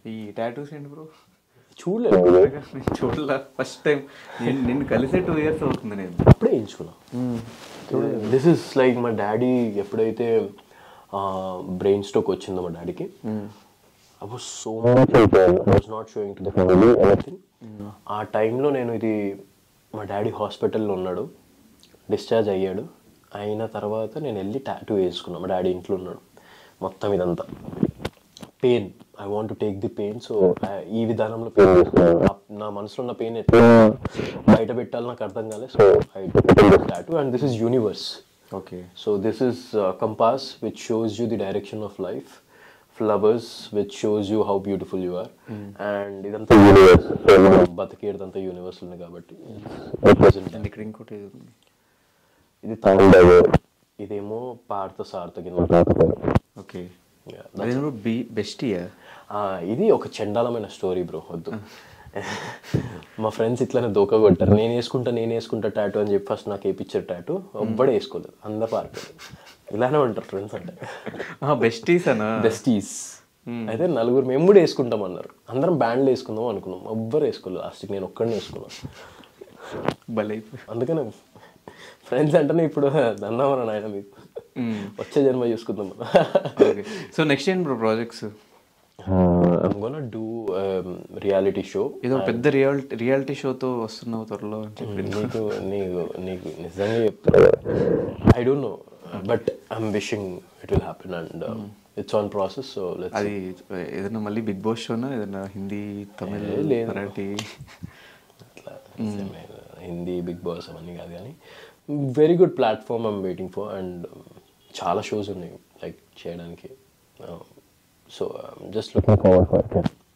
ఈ టాటూస్ ఏంటి బ్రో చూడలేదు నేను చూడలా ఫస్ట్ టైం నేను నిన్ను కలిసే టూ ఇయర్స్ అవుతుంది నేను అప్పుడే వేయించుకున్నా దిస్ ఇస్ లైక్ మా డాడీ ఎప్పుడైతే బ్రెయిన్ స్ట్రోక్ వచ్చిందో మా డాడీకి ఐ వాజ్ సో మచ్ అయిపోయాను I was not showing to the family anything ఆ టైంలో నేను ఇది మా డాడీ హాస్పిటల్లో ఉన్నాడు డిశ్చార్జ్ అయ్యాడు అయిన తర్వాత నేను వెళ్ళి టాటూ వేసుకున్నాను మా డాడీ ఇంట్లో ఉన్నాడు మొత్తం ఇదంతా pain I want take the pain so ఈ విధానంలో పెయిన్ నా మనసులో ఉన్న పెయిన్ ఎట్లా బయట పెట్టాలి నాకు అర్థం కాలేదు so I tattoo and this is universe okay so this is compass which shows you the direction of life flowers which shows you how beautiful you are and ఇదంతా యూనివర్స్ బతికేదంతా యూనివర్స్ ఉంది కాబట్టి అండ్ ఇక్కడ ఇంకోటి ఏదో ఉంది. ఇది తాండవ ఇదేమో పార్థ సార్థకి ఓకే అదే బ్రో బి బెస్టియా ఇది ఒక చండాలమైన స్టోరీ బ్రో వద్దు మా ఫ్రెండ్స్ ఇట్లానే దోక కొట్టారు నేను వేసుకుంటా నేను వేసుకుంటా టాటూ అని చెప్పి ఫస్ట్ నాకు వేయించారు టాటూ ఒబ్బడే వేసుకోలేదు అందరు పారిపోయారు ఇలానే ఉంటారు ఫ్రెండ్స్ అంటే బెస్టీస్ అనా బెస్టీస్ అయితే నలుగురు మేము కూడా వేసుకుంటాం అన్నారు అందరం బ్యాండ్లు వేసుకుందాం అనుకున్నాం ఎవ్వరు వేసుకోలేదు లాస్ట్కి నేను ఒక్కడిని వేసుకున్నాను భలే అందుకనే ఫ్రెండ్స్ అంటేనే ఇప్పుడు దన్నామరా నాయన మీకు వచ్చే జన్మ చూసుకుందాం ఓకే సో నెక్స్ట్ ఏంటి bro projects I'm gonna do reality show ఏదో పెద్ద రియాలిటీ రియాలిటీ షోతో వస్తున్నావు త్వరలో అని చెప్పి నీకు నీకు నీకు నిజంగా చెప్తా I don't know but I'm wishing it will happen and it's on process so let's అది ఏదైనా మళ్ళీ బిగ్ బాస్ షోనా ఏదైనా హిందీ తమిళ్ ఏ, లేదు. మరాఠీ అట్లా హిందీ బిగ్ బాస్ అవన్నీ కాదు కానీ very good platform I'm waiting for and చాలా షోస్ ఉన్నాయి లైక్ చేయడానికి so just looking forward for